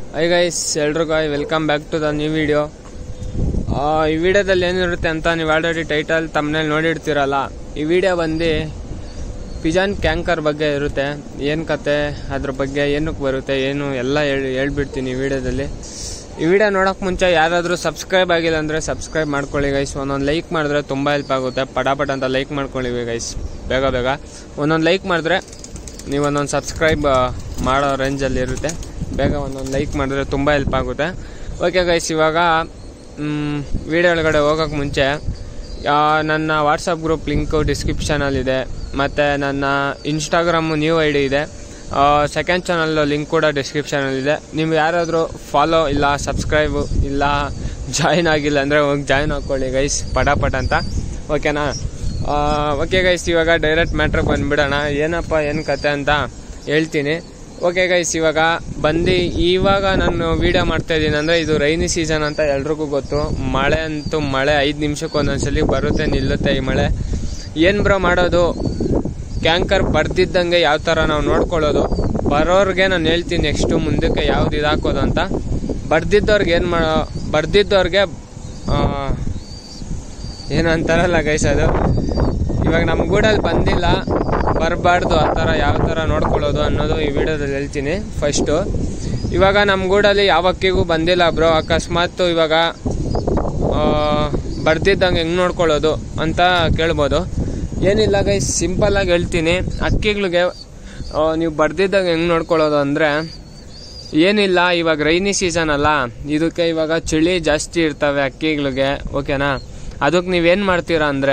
I guys ಎಲ್ರಿಗೂ welcome back to the new video ಈ ವಿಡಿಯೋದಲ್ಲಿ ಏನಿರುತ್ತೆ ಅಂತ ನೀವು ಆಲ್ರೆಡಿ ಟೈಟಲ್ ತಮ್ಮನೇಲಿ ನೋಡಿರ್ತೀರಲ್ಲ ಈ ವಿಡಿಯೋ ಬಂದು ಪಿಜಾನ್ ಕ್ಯಾಂಕರ್ ಬಗ್ಗೆ ಇರುತ್ತೆ ಏನು ಕತೆ ಅದ್ರ ಬಗ್ಗೆ ಏನಕ್ಕೆ ಬರುತ್ತೆ ಏನು ಎಲ್ಲ ಹೇಳಿ ಹೇಳ್ಬಿಡ್ತೀನಿ ಈ ವಿಡಿಯೋದಲ್ಲಿ ಈ ವಿಡಿಯೋ ನೋಡೋಕೆ ಮುಂಚೆ ಯಾರಾದರೂ ಸಬ್ಸ್ಕ್ರೈಬ್ ಆಗಿಲ್ಲ ಅಂದರೆ ಸಬ್ಸ್ಕ್ರೈಬ್ ಮಾಡ್ಕೊಳ್ಳಿ ಗೈಸ್ ಒಂದೊಂದು ಲೈಕ್ ಮಾಡಿದ್ರೆ ತುಂಬ ಹೆಲ್ಪ್ ಆಗುತ್ತೆ ಪಟಾಪಟ್ ಅಂತ ಲೈಕ್ ಮಾಡ್ಕೊಳ್ಳಿ ಗೈಸ್ ಬೇಗ ಬೇಗ ಒಂದೊಂದು ಲೈಕ್ ಮಾಡಿದ್ರೆ ನೀವು ಒಂದೊಂದು ಸಬ್ಸ್ಕ್ರೈಬ್ ಮಾಡೋ ರೇಂಜಲ್ಲಿ ಇರುತ್ತೆ ಬೇಗ ಒಂದೊಂದು ಲೈಕ್ ಮಾಡಿದ್ರೆ ತುಂಬ ಹೆಲ್ಪ್ ಆಗುತ್ತೆ ಓಕೆ ಗೈಸ್ ಇವಾಗ ವಿಡಿಯೋ ಒಳಗಡೆ ಹೋಗೋಕೆ ಮುಂಚೆ ಆ, ನನ್ನ ವಾಟ್ಸಪ್ ಗ್ರೂಪ್ ಲಿಂಕು ಡಿಸ್ಕ್ರಿಪ್ಷನಲ್ಲಿದೆ ಮತ್ತು ನನ್ನ ಇನ್ಸ್ಟಾಗ್ರಾಮು ನ್ಯೂ ಐ ಡಿ ಇದೆ ಸೆಕೆಂಡ್ ಚಾನಲ್ ಲಿಂಕ್ ಕೂಡ ಡಿಸ್ಕ್ರಿಪ್ಷನಲ್ಲಿದೆ ನೀವು ಯಾರಾದರೂ ಫಾಲೋ ಇಲ್ಲ ಸಬ್ಸ್ಕ್ರೈಬು ಇಲ್ಲ ಜಾಯ್ನ್ ಆಗಿಲ್ಲ ಅಂದರೆ ಹೋಗಿ ಜಾಯ್ನ್ ಹಾಕ್ಕೊಳ್ಳಿ ಗೈಸ್ ಪಟಾಪಟ್ ಅಂತ ಓಕೆನಾ ಓಕೆ ಗೈಸ್ ಇವಾಗ ಡೈರೆಕ್ಟ್ ಮ್ಯಾಟ್ರಿಗೆ ಬಂದುಬಿಡೋಣ ಏನಪ್ಪ ಏನು ಕತೆ ಅಂತ ಹೇಳ್ತೀನಿ ಓಕೆ ಗೈಸ್ ಇವಾಗ ಬಂದು ಇವಾಗ ನಾನು ವೀಡಿಯೋ ಮಾಡ್ತಾ ಇದ್ದೀನಿ ಅಂದರೆ ಇದು ರೈನಿ ಸೀಸನ್ ಅಂತ ಎಲ್ರಿಗೂ ಗೊತ್ತು ಮಳೆ ಅಂತೂ ಮಳೆ ಐದು ನಿಮಿಷಕ್ಕೆ ಒಂದೊಂದ್ಸಲಿ ಬರುತ್ತೆ ನಿಲ್ಲುತ್ತೆ ಈ ಮಳೆ ಏನು ಬ್ರೋ ಮಾಡೋದು ಕ್ಯಾಂಕರ್ ಬರ್ದಿದ್ದಂಗೆ ಯಾವ ಥರ ನಾವು ನೋಡ್ಕೊಳ್ಳೋದು ಬರೋರ್ಗೆ ನಾನು ಹೇಳ್ತೀನಿ ನೆಕ್ಸ್ಟು ಮುಂದಕ್ಕೆ ಯಾವ್ದು ಇದಾಕೋದು ಅಂತ ಬರ್ದಿದ್ದವ್ರಿಗೆ ಏನು ಮಾಡೋ ಬರ್ದಿದ್ದವ್ರಿಗೆ ಏನು ಅಂತಾರಲ್ಲ ಗೈಸ್ ಅದು ಇವಾಗ ನಮ್ಮ ಗೂಡಲ್ಲಿ ಬಂದಿಲ್ಲ ಬರಬಾರ್ದು ಆ ಥರ ಯಾವ ಥರ ನೋಡ್ಕೊಳ್ಳೋದು ಅನ್ನೋದು ಈ ವಿಡಿಯೋದಲ್ಲಿ ಹೇಳ್ತೀನಿ ಫಸ್ಟು ಇವಾಗ ನಮ್ಮ ಗೂಡಲ್ಲಿ ಯಾವ ಅಕ್ಕಿಗೂ ಬಂದಿಲ್ಲ ಬ್ರೋ ಅಕಸ್ಮಾತ್ ಇವಾಗ ಬರ್ದಿದ್ದಂಗೆ ಹೆಂಗೆ ನೋಡ್ಕೊಳ್ಳೋದು ಅಂತ ಕೇಳ್ಬೋದು ಏನಿಲ್ಲ ಗೈಸ್ ಸಿಂಪಲ್ಲಾಗಿ ಹೇಳ್ತೀನಿ ಅಕ್ಕಿಗಳಿಗೆ ಆ, ನೀವು ಬರ್ದಿದ್ದಂಗೆ ಹೆಂಗೆ ನೋಡ್ಕೊಳ್ಳೋದು ಅಂದರೆ ಏನಿಲ್ಲ ಇವಾಗ ರೈನಿ ಸೀಸನ್ ಅಲ್ಲ ಇದಕ್ಕೆ ಇವಾಗ ಚಳಿ ಜಾಸ್ತಿ ಇರ್ತವೆ ಅಕ್ಕಿಗಳಿಗೆ ಓಕೆನಾ ಅದಕ್ಕೆ ನೀವೇನು ಮಾಡ್ತೀರಾ ಅಂದರೆ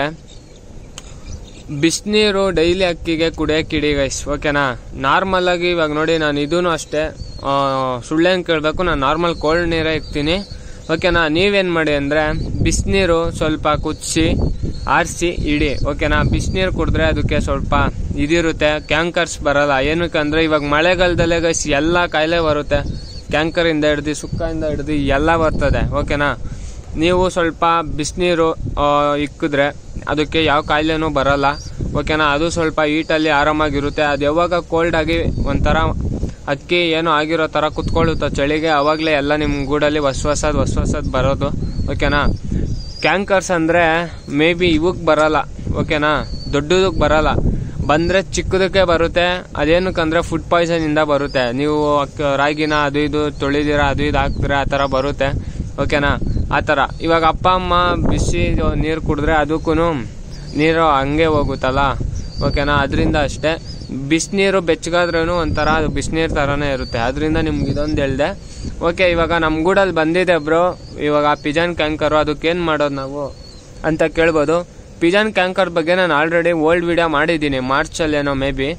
ಬಿಸಿನೀರು ಡೈಲಿ ಅಕ್ಕಿಗೆ ಕುಡಿಯೋಕೆ ಇಡಿ ಗೈಸ್ ಓಕೆನಾ ನಾರ್ಮಲ್ ಆಗಿ ಇವಾಗ ನೋಡಿ ನಾನು ಇದೂ ಅಷ್ಟೇ ಆ, ಸುಳ್ಳೇನು ಕೇಳಬೇಕು ನಾನು ನಾರ್ಮಲ್ ಕೋಲ್ಡ್ ನೀರೇ ಇಕ್ತೀನಿ ಓಕೆನಾ ನೀವೇನು ಮಾಡಿ ಅಂದರೆ ಬಿಸಿನೀರು ಸ್ವಲ್ಪ ಕುದಿಸಿ ಆರಿಸಿ ಇಡಿ ಓಕೆನಾ ಬಿಸಿನೀರು ಕುಡಿದ್ರೆ ಅದಕ್ಕೆ ಸ್ವಲ್ಪ ಇದಿರುತ್ತೆ ಕ್ಯಾಂಕರ್ಸ್ ಬರಲ್ಲ ಏನಕ್ಕೆ ಅಂದರೆ ಇವಾಗ ಮಳೆಗಾಲದಲ್ಲೇ ಗೈಸ್ ಎಲ್ಲ ಕಾಯಿಲೆ ಬರುತ್ತೆ ಕ್ಯಾಂಕರಿಂದ ಹಿಡ್ದು ಸುಕ್ಕದಿಂದ ಹಿಡ್ದು ಎಲ್ಲ ಬರ್ತದೆ ಓಕೆನಾ ನೀವು ಸ್ವಲ್ಪ ಬಿಸಿನೀರು ಇಕ್ಕಿದ್ರೆ ಅದಕ್ಕೆ ಯಾವ ಕಾಯಿಲೆನೂ ಬರಲ್ಲ ಓಕೆನಾ ಅದು ಸ್ವಲ್ಪ ಹೀಟಲ್ಲಿ ಆರಾಮಾಗಿರುತ್ತೆ ಅದು ಯಾವಾಗ ಕೋಲ್ಡ್ ಆಗಿ ಒಂಥರ ಅಕ್ಕಿ ಏನೋ ಆಗಿರೋ ಥರ ಕುತ್ಕೊಳ್ಳುತ್ತೋ ಚಳಿಗೆ ಅವಾಗಲೇ ಎಲ್ಲ ನಿಮ್ಮ ಗೂಡಲ್ಲಿ ಹೊಸ ಹೊಸದು ಹೊಸ ಹೊಸದು ಬರೋದು ಓಕೆನಾ ಕ್ಯಾಂಕರ್ಸ್ ಅಂದರೆ ಮೇ ಬಿ ಇವಕ್ಕೆ ಬರಲ್ಲ ಓಕೆನಾ ದೊಡ್ಡದಕ್ಕೆ ಬರಲ್ಲ ಬಂದರೆ ಚಿಕ್ಕದಕ್ಕೆ ಬರುತ್ತೆ ಅದೇನಕ್ಕಂದ್ರೆ ಫುಡ್ ಪಾಯ್ಸನಿಂದ ಬರುತ್ತೆ ನೀವು ಅಕ್ಕ ರಾಗಿನ ಅದು ಇದು ತೊಳಿದಿರ ಅದು ಇದು ಹಾಕ್ತೀರಾ ಆ ಥರ ಬರುತ್ತೆ ಓಕೆನಾ ಆ ಥರ ಇವಾಗ ಅಪ್ಪ ಅಮ್ಮ ಬಿಸಿ ನೀರು ಕುಡಿದ್ರೆ ಅದಕ್ಕೂ ನೀರು ಹಂಗೆ ಹೋಗುತ್ತಲ್ಲ ಓಕೆನಾ ಅದರಿಂದ ಅಷ್ಟೇ ಬಿಸಿನೀರು ಬೆಚ್ಚಗಾದ್ರೂ ಒಂಥರ ಅದು ಬಿಸಿನೀರು ಥರನೇ ಇರುತ್ತೆ ಅದರಿಂದ ನಿಮ್ಗೆ ಇದೊಂದು ಹೇಳ್ದೆ ಓಕೆ ಇವಾಗ ನಮ್ಮ ಗೂಡಲ್ಲಿ ಬಂದಿದೆ ಬ್ರೋ ಇವಾಗ ಪಿಜಾನ್ ಕ್ಯಾಂಕರು ಅದಕ್ಕೇನು ಮಾಡೋದು ನಾವು ಅಂತ ಕೇಳ್ಬೋದು ಪಿಜಾನ್ ಕ್ಯಾಂಕರ್ ಬಗ್ಗೆ ನಾನು ಆಲ್ರೆಡಿ ಓಲ್ಡ್ ವಿಡಿಯೋ ಮಾಡಿದ್ದೀನಿ ಮಾರ್ಚಲ್ಲೇನೋ ಮೇ ಬಿ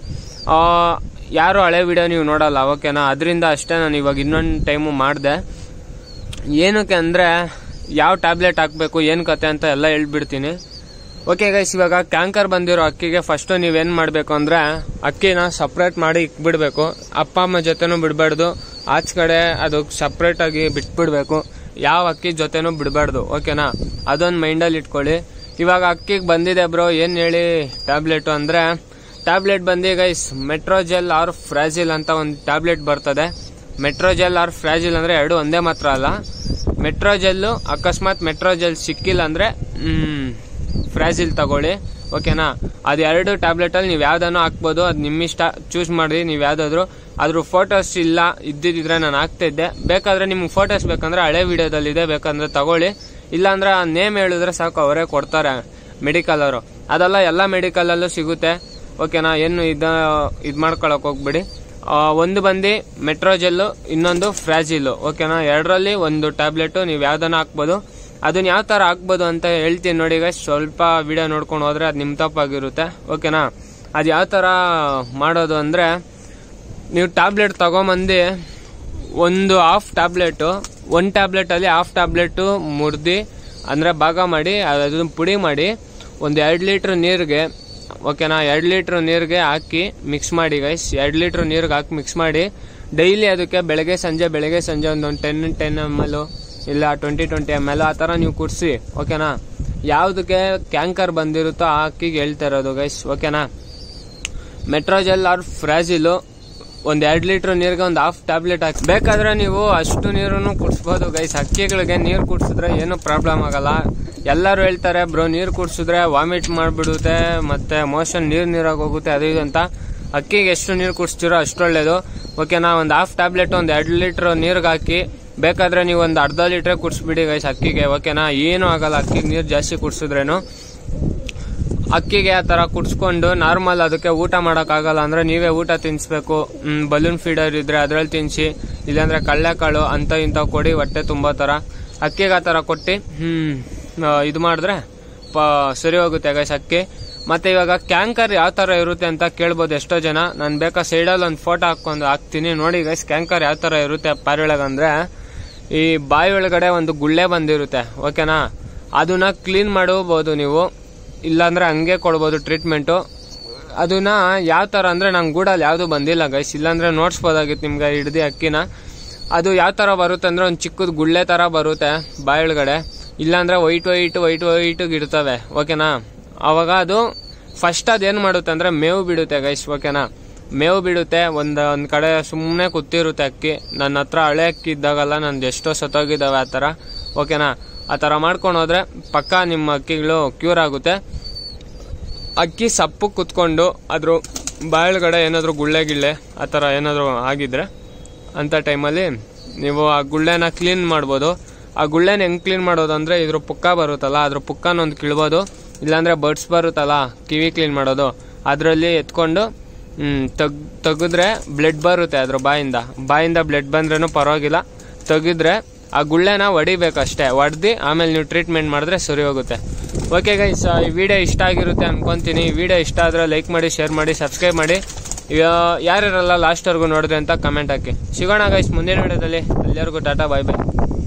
ಯಾರು ಹಳೆ ವಿಡಿಯೋ ನೀವು ನೋಡಲ್ಲ ಓಕೆನಾ ಅದರಿಂದ ಅಷ್ಟೇ ನಾನು ಇವಾಗ ಇನ್ನೊಂದು ಟೈಮು ಮಾಡಿದೆ ಏನಕ್ಕೆ ಅಂದರೆ ಯಾವ ಟ್ಯಾಬ್ಲೆಟ್ ಹಾಕಬೇಕು ಏನು ಕತೆ ಅಂತ ಎಲ್ಲ ಹೇಳ್ಬಿಡ್ತೀನಿ ಓಕೆ ಗೈಸ್ ಇವಾಗ ಕ್ಯಾಂಕರ್ ಬಂದಿರೋ ಅಕ್ಕಿಗೆ ಫಸ್ಟು ನೀವೇನು ಮಾಡಬೇಕು ಅಂದರೆ ಅಕ್ಕಿನ ಸಪ್ರೇಟ್ ಮಾಡಿ ಇಕ್ಬಿಡ್ಬೇಕು ಅಪ್ಪ ಅಮ್ಮ ಜೊತೆನೂ ಬಿಡಬಾರ್ದು ಆಚೆ ಕಡೆ ಅದು ಸಪ್ರೇಟಾಗಿ ಬಿಟ್ಬಿಡ್ಬೇಕು ಯಾವ ಅಕ್ಕಿ ಜೊತೆನೂ ಬಿಡಬಾರ್ದು ಓಕೆನಾ ಅದೊಂದು ಮೈಂಡಲ್ಲಿ ಇಟ್ಕೊಳ್ಳಿ ಇವಾಗ ಅಕ್ಕಿಗೆ ಬಂದಿದೆ ಬ್ರೋ ಏನು ಹೇಳಿ ಟ್ಯಾಬ್ಲೆಟು ಅಂದರೆ ಟ್ಯಾಬ್ಲೆಟ್ ಬಂದು ಗೈಸ್ ಮೆಟ್ರೋಜೆಲ್ ಆರ್ ಫ್ರಾಜಿಲ್ ಅಂತ ಒಂದು ಟ್ಯಾಬ್ಲೆಟ್ ಬರ್ತದೆ ಮೆಟ್ರೋಜೆಲ್ ಆರ್ ಫ್ರಾಜಿಲ್ ಅಂದರೆ ಎರಡು ಒಂದೇ ಮಾತ್ರ ಅಲ್ಲ ಮೆಟ್ರೋಜೆಲ್ಲು ಅಕಸ್ಮಾತ್ ಮೆಟ್ರೋಜೆಲ್ ಸಿಕ್ಕಿಲ್ಲ ಅಂದರೆ ಫ್ರಾಜಿಲ್ ತಗೊಳ್ಳಿ ಓಕೆನಾ ಅದು ಎರಡು ಟ್ಯಾಬ್ಲೆಟಲ್ಲಿ ನೀವು ಯಾವ್ದನ್ನು ಹಾಕ್ಬೋದು ಅದು ನಿಮ್ಮಿಷ್ಟ ಚೂಸ್ ಮಾಡಿ ನೀವು ಯಾವುದಾದ್ರು ಅದ್ರ ಫೋಟೋಸ್ ಇಲ್ಲ ಇದ್ದಿದ್ದಿದ್ರೆ ನಾನು ಹಾಕ್ತಿದ್ದೆ ಬೇಕಾದರೆ ನಿಮ್ಗೆ ಫೋಟೋಸ್ ಬೇಕಂದ್ರೆ ಹಳೆ ವಿಡಿಯೋದಲ್ಲಿದೆ ಬೇಕಂದ್ರೆ ತಗೊಳ್ಳಿ ಇಲ್ಲಾಂದ್ರೆ ಆ ನೇಮ್ ಹೇಳಿದ್ರೆ ಸಾಕು ಅವರೇ ಕೊಡ್ತಾರೆ ಮೆಡಿಕಲ್ ಅವರು ಅದೆಲ್ಲ ಎಲ್ಲ ಮೆಡಿಕಲಲ್ಲೂ ಸಿಗುತ್ತೆ ಓಕೆನಾ ಏನು ಇದ ಇದು ಮಾಡ್ಕೊಳಕ್ಕೆ ಹೋಗ್ಬಿಡಿ ಆ, ಒಂದು ಬಂದು ಮೆಟ್ರೋಜೆಲ್ಲು ಇನ್ನೊಂದು ಫ್ರಾಜಿಲ್ಲು ಓಕೆನಾ ಎರಡರಲ್ಲಿ ಒಂದು ಟ್ಯಾಬ್ಲೆಟು ನೀವು ಯಾವ್ದನ್ನ ಹಾಕ್ಬೋದು ಅದನ್ನ ಯಾವ ಥರ ಹಾಕ್ಬೋದು ಅಂತ ಹೇಳ್ತೀನಿ ನೋಡಿ guys. ಸ್ವಲ್ಪ ವಿಡಿಯೋ ನೋಡ್ಕೊಂಡು ಹೋದ್ರೆ ಅದು ನಿಮ್ಮ ತಪ್ಪಾಗಿರುತ್ತೆ ಓಕೆನಾ ಅದು ಯಾವ ಥರ ಮಾಡೋದು ಅಂದರೆ ನೀವು ಟ್ಯಾಬ್ಲೆಟ್ ತಗೊಂಬಂದು ಒಂದು ಹಾಫ್ ಟ್ಯಾಬ್ಲೆಟು ಒಂದು ಟ್ಯಾಬ್ಲೆಟಲ್ಲಿ ಹಾಫ್ ಟ್ಯಾಬ್ಲೆಟು ಮುರಿದು ಅಂದರೆ ಭಾಗ ಮಾಡಿ ಅದನ್ನು ಪುಡಿ ಮಾಡಿ ಒಂದು ಎರಡು ಲೀಟ್ರ್ ನೀರಿಗೆ ಓಕೆನಾ ಎರಡು ಲೀಟ್ರ್ ನೀರಿಗೆ ಹಾಕಿ ಮಿಕ್ಸ್ ಮಾಡಿ ಗೈಸ್ ಎರಡು ಲೀಟ್ರ್ ನೀರಿಗೆ ಹಾಕಿ ಮಿಕ್ಸ್ ಮಾಡಿ ಡೈಲಿ ಅದಕ್ಕೆ ಬೆಳಗ್ಗೆ ಸಂಜೆ ಬೆಳಗ್ಗೆ ಸಂಜೆ ಒಂದೊಂದು ಟೆನ್ ಟೆನ್ ಎಮ್ ಎಲ್ ಇಲ್ಲ ಟ್ವೆಂಟಿ ಟ್ವೆಂಟಿ ಎಮ್ ಎಲ್ ಆ ಥರ ನೀವು ಕುಡಿಸಿ ಓಕೆನಾ ಯಾವುದಕ್ಕೆ ಕ್ಯಾಂಕರ್ ಬಂದಿರುತ್ತೋ ಆ ಅಕ್ಕಿಗೆ ಹೇಳ್ತಾ ಇರೋದು ಗೈಸ್ ಓಕೆನಾ ಮೆಟ್ರೋಜೆಲ್ ಆರ್ ಫ್ರಾಜಿಲು ಒಂದ್ ಎರಡ್ ಲೀಟರ್ ನೀರಿಗೆ ಒಂದು ಹಾಫ್ ಟ್ಯಾಬ್ಲೆಟ್ ಹಾಕಿ ಬೇಕಾದ್ರೆ ನೀವು ಅಷ್ಟು ನೀರನ್ನು ಕುಡಿಸ್ಬೋದು ಗೈಸ್ ಹಕ್ಕಿಗಳಿಗೆ ನೀರು ಕುಡಿಸಿದ್ರೆ ಏನು ಪ್ರಾಬ್ಲಮ್ ಆಗಲ್ಲ ಎಲ್ಲರೂ ಹೇಳ್ತಾರೆ ಬ್ರೋ ನೀರು ಕುಡಿಸಿದ್ರೆ ವಾಮಿಟ್ ಮಾಡಿಬಿಡುತ್ತೆ ಮತ್ತೆ ಮೋಷನ್ ನೀರು ನೀರಾಗಿ ಹೋಗುತ್ತೆ ಅದು ಇದು ಅಂತ ಅಕ್ಕಿಗೆ ಎಷ್ಟು ನೀರು ಕುಡಿಸ್ತೀರೋ ಅಷ್ಟು ಒಳ್ಳೇದು ಓಕೆನಾ ಒಂದು ಹಾಫ್ ಟ್ಯಾಬ್ಲೆಟ್ ಒಂದು ಎರಡು ಲೀಟರ್ ನೀರಿಗೆ ಹಾಕಿ ಬೇಕಾದ್ರೆ ನೀವು ಒಂದು ಅರ್ಧ ಲೀಟ್ರ್ ಕುಡಿಸ್ಬಿಡಿ ಗೈಸ್ ಅಕ್ಕಿಗೆ ಓಕೆನಾ ಏನೂ ಆಗಲ್ಲ ಅಕ್ಕಿಗೆ ನೀರು ಜಾಸ್ತಿ ಕುಡಿಸಿದ್ರೇನು ಅಕ್ಕಿಗೆ ಆ ಥರ ಕುಡಿಸ್ಕೊಂಡು ನಾರ್ಮಲ್ ಅದಕ್ಕೆ ಊಟ ಮಾಡೋಕ್ಕಾಗಲ್ಲ ಅಂದರೆ ನೀವೇ ಊಟ ತಿನ್ನಿಸ್ಬೇಕು ಬಲೂನ್ ಫೀಡರ್ ಇದ್ರೆ ಅದ್ರಲ್ಲಿ ತಿನ್ನಿಸಿ ಇಲ್ಲಾಂದ್ರೆ ಕಳ್ಳೆಕಾಳು ಅಂತ ಇಂಥ ಕೊಡಿ ಹೊಟ್ಟೆ ತುಂಬ ಥರ ಅಕ್ಕಿಗೆ ಆ ಥರ ಕೊಟ್ಟು ಹ್ಞೂ ಇದು ಮಾಡಿದ್ರೆ ಪ ಸರಿ ಹೋಗುತ್ತೆ ಗೈಸ್ ಅಕ್ಕಿ ಮತ್ತೆ ಇವಾಗ ಕ್ಯಾಂಕರ್ ಯಾವ ಥರ ಇರುತ್ತೆ ಅಂತ ಕೇಳ್ಬೋದು ಎಷ್ಟೋ ಜನ ನಾನು ಬೇಕಾ ಸೈಡಲ್ಲಿ ಒಂದು ಫೋಟೋ ಹಾಕೊಂಡು ಹಾಕ್ತೀನಿ ನೋಡಿ ಗೈಸ್ ಕ್ಯಾಂಕರ್ ಯಾವ ಥರ ಇರುತ್ತೆ ಪಾರಿಯೊಳಗಂದ್ರೆ ಈ ಬಾಯಿ ಒಳಗಡೆ ಒಂದು ಗುಳ್ಳೆ ಬಂದಿರುತ್ತೆ ಓಕೆನಾ ಅದನ್ನ ಕ್ಲೀನ್ ಮಾಡಬಹುದು ನೀವು ಇಲ್ಲಾಂದ್ರೆ ಹಂಗೆ ಕೊಡ್ಬೋದು ಟ್ರೀಟ್ಮೆಂಟು ಅದನ್ನ ಯಾವ ಥರ ಅಂದರೆ ನಂಗೆ ಗೂಡಲ್ಲಿ ಯಾವುದು ಬಂದಿಲ್ಲ ಗೈಸ್ ಇಲ್ಲಾಂದ್ರೆ ನೋಡ್ಸ್ಬೋದಾಗಿತ್ತು ನಿಮ್ಗೆ ಹಿಡ್ದು ಅಕ್ಕಿನ ಅದು ಯಾವ ಥರ ಬರುತ್ತೆ ಅಂದರೆ ಒಂದು ಚಿಕ್ಕದು ಗುಳ್ಳೆ ಥರ ಬರುತ್ತೆ ಬಾಯೊಳಗಡೆ ಇಲ್ಲಾಂದ್ರೆ ವೈಟ್ ವೈಟ್ ವೈಟ್ ವೈಟಿಗೆ ಇರ್ತವೆ ಓಕೆನಾ ಅವಾಗ ಅದು ಫಸ್ಟ್ ಅದೇನು ಮಾಡುತ್ತೆ ಅಂದರೆ ಮೇವು ಬಿಡುತ್ತೆ ಗೈಸ್ ಓಕೆನಾ ಮೇವು ಬಿಡುತ್ತೆ ಒಂದು ಒಂದು ಕಡೆ ಸುಮ್ಮನೆ ಕೂತಿರುತ್ತೆ ಅಕ್ಕಿ ನನ್ನ ಹತ್ರ ಹಳೆ ಅಕ್ಕಿ ಇದ್ದಾಗಲ್ಲ ನಂದು ಎಷ್ಟೋ ಸತ್ತೋಗಿದ್ದಾವೆ ಆ ಥರ ಓಕೆನಾ ಆ ಥರ ಮಾಡ್ಕೊಂಡು ಹೋದ್ರೆ ಪಕ್ಕ ನಿಮ್ಮ ಅಕ್ಕಿಗಳು ಕ್ಯೂರ್ ಆಗುತ್ತೆ ಅಕ್ಕಿ ಸಪ್ಪು ಕುತ್ಕೊಂಡು ಅದ್ರ ಬಾಯೊಳಗಡೆ ಏನಾದರೂ ಗುಳ್ಳೆ ಗಿಳ್ಳೆ ಆ ಥರ ಏನಾದರೂ ಆಗಿದ್ರೆ ಅಂಥ ಟೈಮಲ್ಲಿ ನೀವು ಆ ಗುಳ್ಳೆನ ಕ್ಲೀನ್ ಮಾಡ್ಬೋದು ಆ ಗುಳ್ಳೆನ ಹೆಂಗೆ ಕ್ಲೀನ್ ಮಾಡೋದು ಅಂದರೆ ಇದ್ರ ಪುಕ್ಕ ಬರುತ್ತಲ್ಲ ಅದ್ರ ಪುಕ್ಕನ ಒಂದು ಕಿಳ್ಬೋದು ಇಲ್ಲಾಂದರೆ ಬಡ್ಸ್ ಬರುತ್ತಲ್ಲ ಕಿವಿ ಕ್ಲೀನ್ ಮಾಡೋದು ಅದರಲ್ಲಿ ಎತ್ಕೊಂಡು ಹ್ಮ್, ತೆಗ್ ತೆಗೆದ್ರೆ ಬ್ಲಡ್ ಬರುತ್ತೆ ಅದ್ರ ಬಾಯಿಂದ ಬಾಯಿಂದ ಬ್ಲಡ್ ಬಂದ್ರೂ ಪರವಾಗಿಲ್ಲ ತೆಗೆದ್ರೆ ಆ ಗುಳ್ಳೆನ ಹೊಡಿಬೇಕಷ್ಟೇ ಹೊಡೆದು ಆಮೇಲೆ ನೀವು ಟ್ರೀಟ್ಮೆಂಟ್ ಮಾಡಿದ್ರೆ ಸರಿ ಹೋಗುತ್ತೆ ಓಕೆ ಗೈಸ್ ಈ ವಿಡಿಯೋ ಇಷ್ಟ ಆಗಿರುತ್ತೆ ಅನ್ಕೊಂತೀನಿ ಈ ವಿಡಿಯೋ ಇಷ್ಟ ಆದರೆ ಲೈಕ್ ಮಾಡಿ ಶೇರ್ ಮಾಡಿ ಸಬ್ಸ್ಕ್ರೈಬ್ ಮಾಡಿ ಯಾರ್ಯಾರೆಲ್ಲ ಲಾಸ್ಟ್ವರೆಗೂ ನೋಡಿದ್ರೆ ಅಂತ ಕಮೆಂಟ್ ಹಾಕಿ ಸಿಗೋಣ ಗೈಸ್ ಮುಂದಿನ ವಿಡಿಯೋದಲ್ಲಿ ಎಲ್ಲರಿಗೂ ಟಾಟಾ ಬಾಯ್ ಬಾಯ್